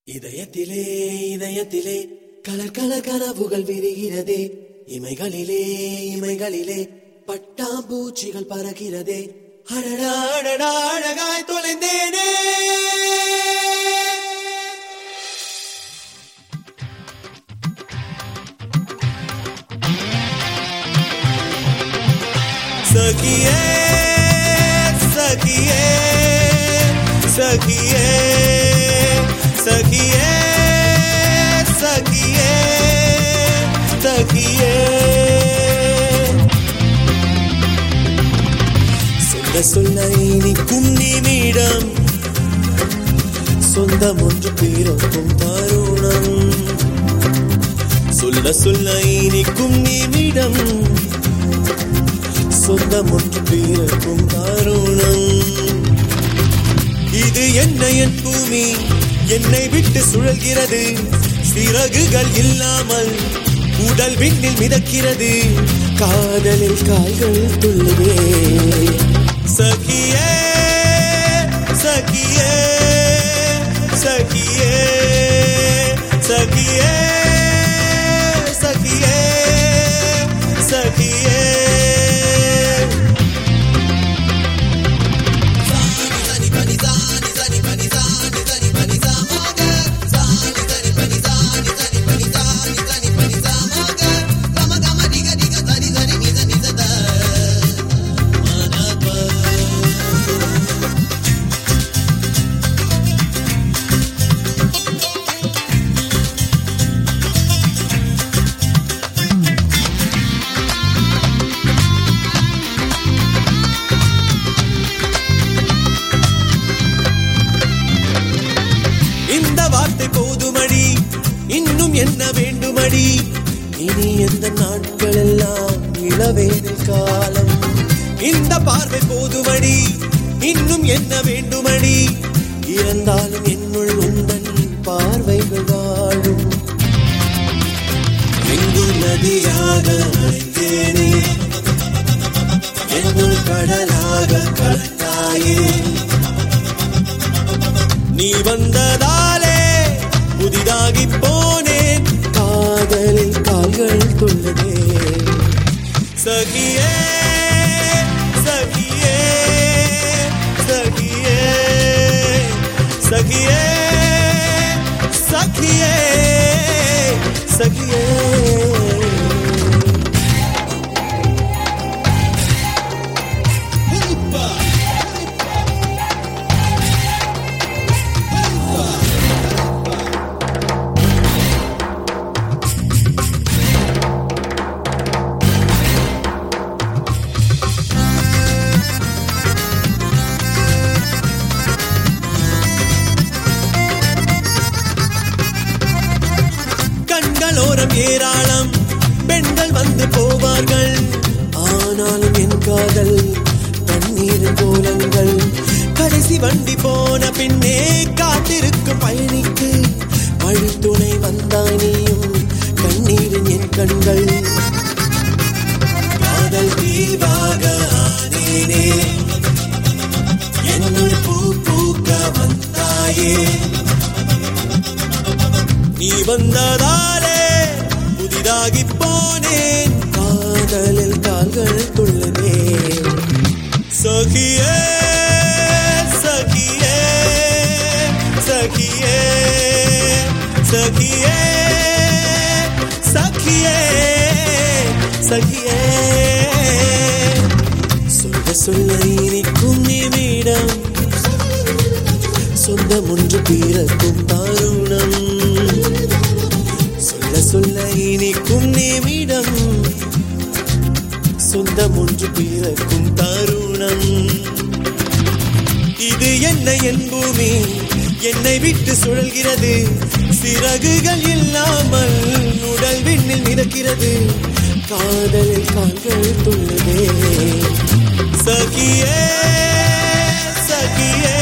இதயத்திலே இதயத்திலே colour colour கனவுகள் விரிகிறதே இமைகளிலே இமைகளிலே பட்டாம்பூச்சிகள் பறக்கிறதே அடடா அடடா அழகாய் தொலைந்தேனே சகியே சகியே சகியே சகியே சகியே சகியே சொல்ல சொல்ல இனிக்கும் நிமிடம் சொந்தம் ஒன்று பிறக்கும் தருணம் சொல்ல சொல்ல இனிக்கும் நிமிடம் சொந்தம் ஒன்று பிறக்கும் தருணம் இது என்ன என் பூமி என்னை விட்டு சுழல்கிறது சிறகுகள் இல்லாமல் உடல் விண்ணில் மிதக்கிறது காதலில் கால்கள் துள்ளுதே சகியே சகியே சகியே சகியே சகியே சகியே இந்த வார்த்தை போதுமடி இன்னும் என்ன வேண்டுமடி இனி எந்த நாட்கள் எல்லாம் இளவேனில் காலம் இந்த பார்வை போதுமடி இன்னும் என்ன வேண்டுமடி இறந்தாலும் என்னுள் உந்தன் பார்வைகள் வாழும் எங்கு நதியாக அழைத்தேனே என்னுள் கடலாக கலந்தாயே நீ வந்ததாலே புதிதாகி போனேன் காதலில் கால்கள் துள்ளதே சகியே சகியே சகியே சகியே சகியே சகியே கண்களோரம் ஏராளம் பெண்கள் வந்து போவார்கள் ஆனாலும் என் காதல் தண்ணீர் கோலங்கள் கடைசி வண்டி போன பின்னே காத்திருக்கும் பயணிக்கு வழித்துணை வந்தாய் நீயும் கண்ணீரின் என் கண்கள் காதல் தீவாக ஆனேனே என்னுள் பூ பூக்க வந்தாயே நீ வந்ததாலே புதிதாகி போனேன் காதலில் கால்கள் துள்ளனே சகியே சகியே சகியே சகியே சகியே சகியே சொல்ல சொல்ல இனிக்கும் நிமிடம் சொந்தம் ஒன்று பிறக்கும் தருணம் சொல்ல சொல்ல இனிக்கும் நிமிடம் சொந்தம் ஒன்று பிறக்கும் தருணம் இது என்ன என் பூமி என்னை விட்டு சுழல்கிறது சிறகுகள் இல்லாமல் உடல் விண்ணில் மிதக்கிறது காதலில் கால்கள் துள்ளுதே சகியே சகியே